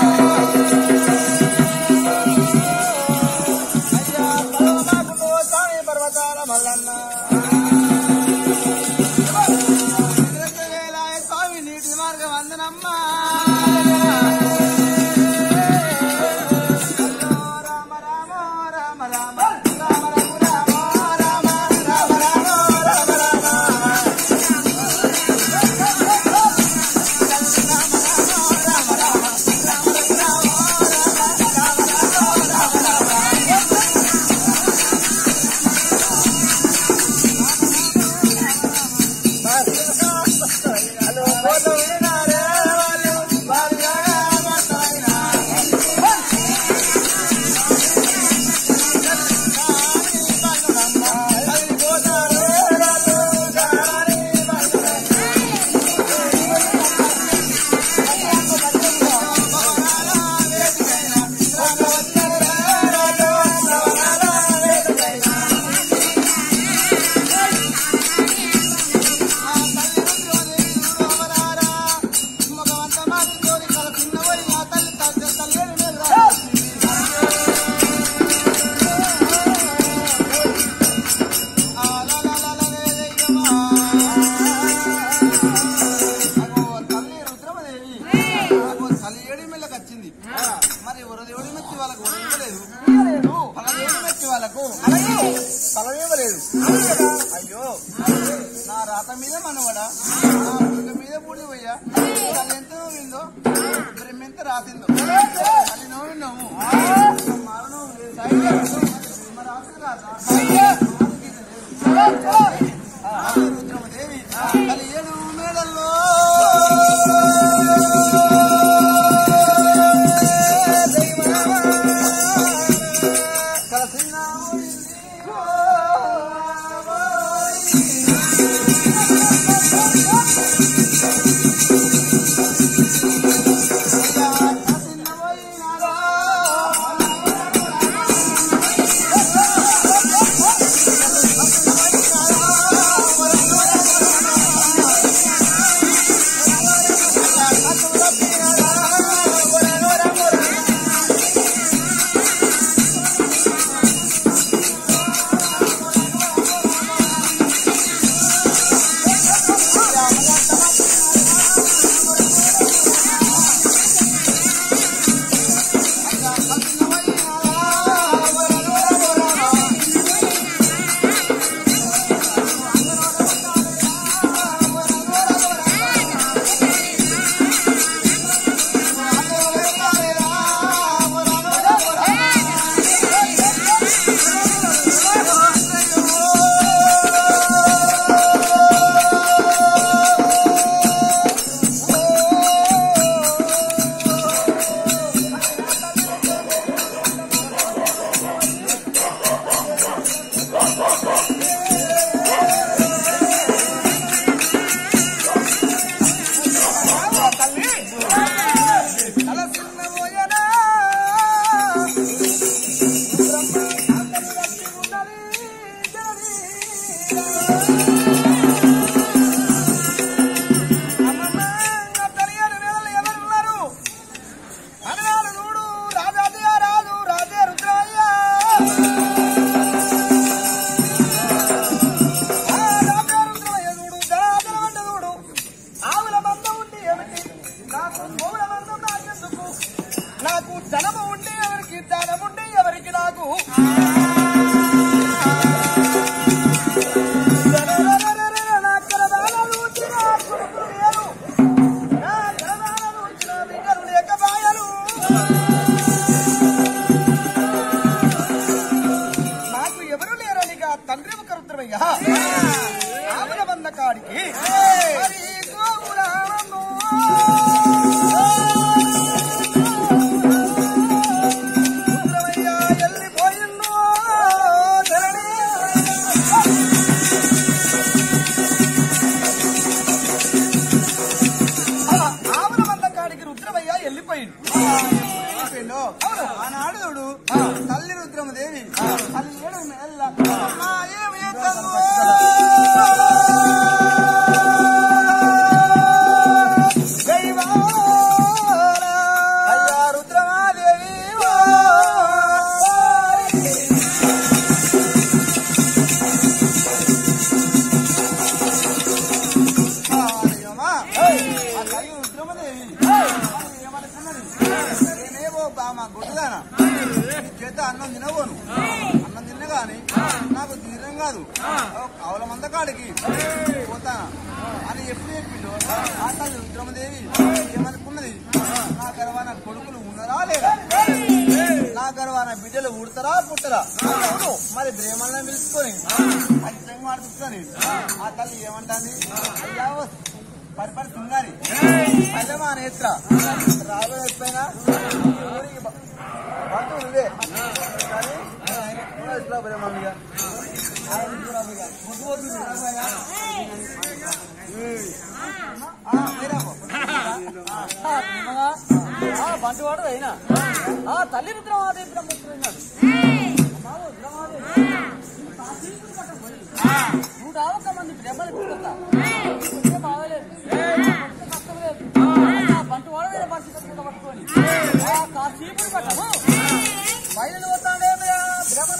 అయ్యా పరమనాకుతో స్వామి పర్వతాల మల్లన్న వేలాయ స్వామి నీటి మార్గం అందనమ్మా రామ రామ రామ రామ రామ రామ రామ రామ రామ రామ రామ వచ్చింది మరి వరదేవుడి మెచ్చి వాళ్ళకు ఇవ్వలేదు ఫలదేవుడి మెచ్చి వాళ్ళకు ఫలం ఇవ్వలేదు అయ్యో నా రాత మీద మనవడా నా బుర్ర మీద బూడి పోయా తల్లి ఎంత నవ్విందో బ్రహ్మ ఎంత రాసిందో తల్లి నవ్వు నవ్వు మారణం లేదు. మరి రాత్రి రాత. ఆ, రుద్రమదేవి తల్లి ఏడు మేడల్లో నాకు ధనము ఉండి ఎవరికి ధనముండి ఎవరికి నాకు నా కరదాలను ఉంచిన కొడుకులు లేరు. నా కరదాలను ఉంచిన బిడ్డలు లేకపాయలు. నాకు ఎవరు లేరనిగా తండ్రి ఒక రుద్రమయ్యా ఆవుల వంద కాడికి మరి గోవులను రుద్రమయ్య ఎల్లిపోయిందో ధరణి. ఆవుల మంద కాడికి రుద్రమయ్య వెళ్ళిపోయిండు వెళ్ళిపోయిండు అవును ఆనాడు చూడు తల్లి రుద్రమదేవి తల్లి ఏడు మెల్ల అమ్మా, ఏమి చేద్దాము? దైవా గొడ్డుదానా నీ చేత అన్నం తినబోను అన్నం తిన్న గాని నాకు తీరం కాదు ఆవుల మంద కాడికి పోతానా అని ఎప్పుడు చెప్పిండు ఆ తల్లి రుద్రమదేవి ఏమనుకున్నది నా గర్వాన కొడుకులు ఉన్నారా లేదా నా గర్వాన బిడ్డలు ఉడతారా పుట్టరా అవును. మరి బ్రేమల్ని పిలుచుకొని ఖచ్చితంగా మాడుతుంది ఆ తల్లి ఏమంటాంది అయ్యా ఓ పరిపరి తుంగారి పల్లెమా నేత్ర రాబోయే ఎప్పుడైనా ఊరికి బ- బంధువు నువ్వే కానీ నువ్వు ఇట్లా బ్రేమల్నిగా ఆయన కూడా ఇక ముద్దు వద్దు రాబోయా. ఆ, మీరాపో. బంటివాడు అయినా ఆ తల్లి రుద్రమాదేవి బ్రహ్మస్తున్నాడు నూట యాభై మంది బ్రహ్మలు తీసుకొస్తా నీకు బాగలేదు కష్టం లేదు ఆ బంటివాడు వేరే పరిస్థితి కూడా పట్టుకొని ఆ కాశీపుడు పట్టము బయలు పోతాడే బ్రహ్మల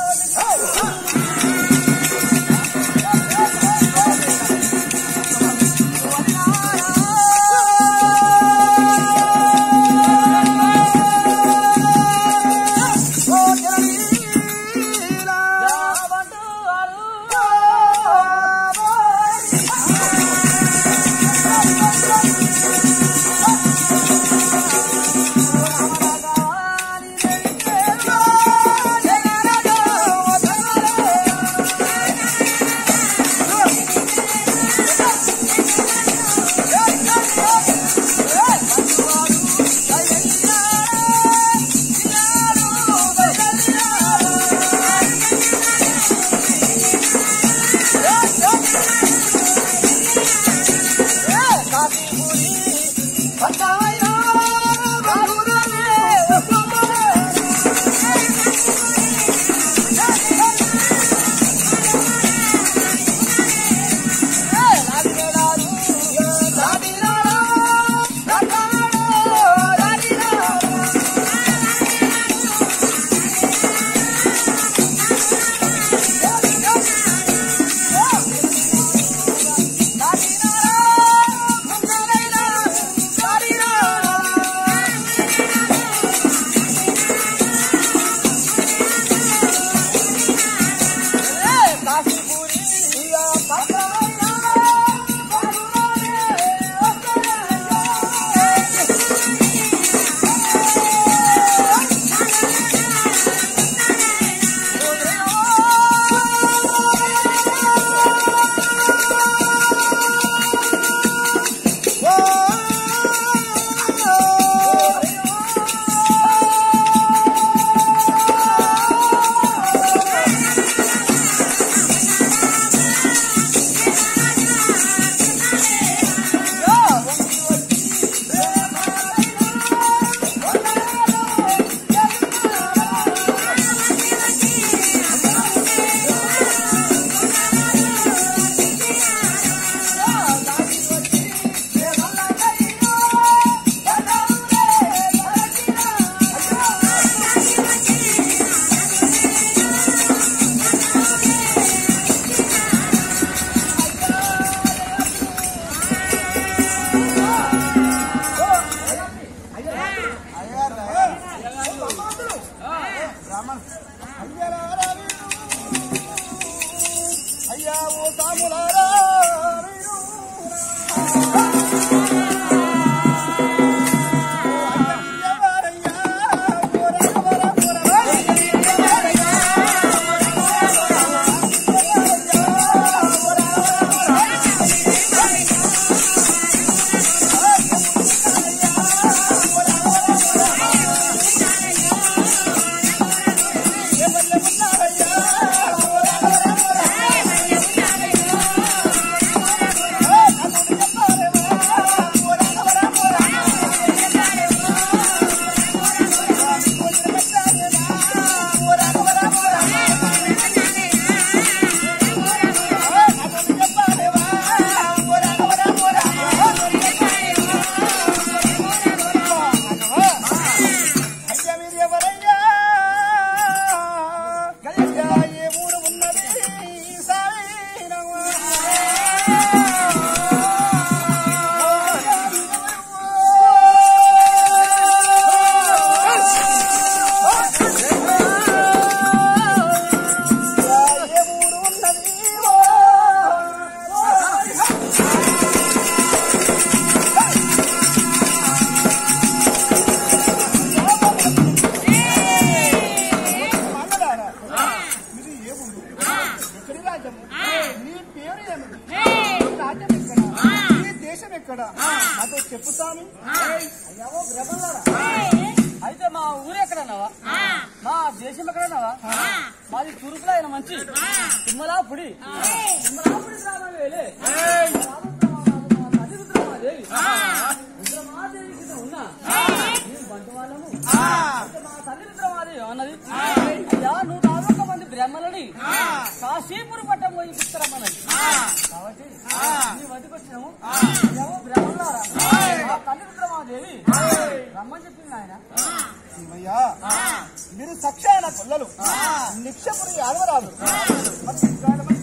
అయ్యా ఓ సాములారా ఆ దేశం ఎక్కడ నాతో చెప్పు స్వామి అయ్యావో బ్రహ్మలారా అయితే మా ఊరు ఎక్కడన్నావా మా దేశం ఎక్కడన్నావా మాది తురుకులో ఆయన మంచి తిమ్మలాపుడి తిమ్మలాపుడి గ్రామం వేలే తల్లి రుద్రమాదేవి రుద్రమాదేవి కింద ఉన్నా మేము బంటు వాళ్ళము అయితే మా తల్లి రుద్రమాదేవి అన్నది అయ్యా నువ్వు నాలుగు మంది బ్రహ్మలని కాశీపురం పట్టం పోయి పుస్తరమ్మన్నది కాబట్టి నీ వద్దకు వచ్చినాము అయ్యావో బ్రహ్మలారా మా తల్లి రుద్రమాదేవి రమ్మని చెప్పింది ఆయన శివయ్యా మీరు సక్షాయన కొల్లలు నిక్షపురి ఆడవరాదు మరి ఇంకా ఏమైనా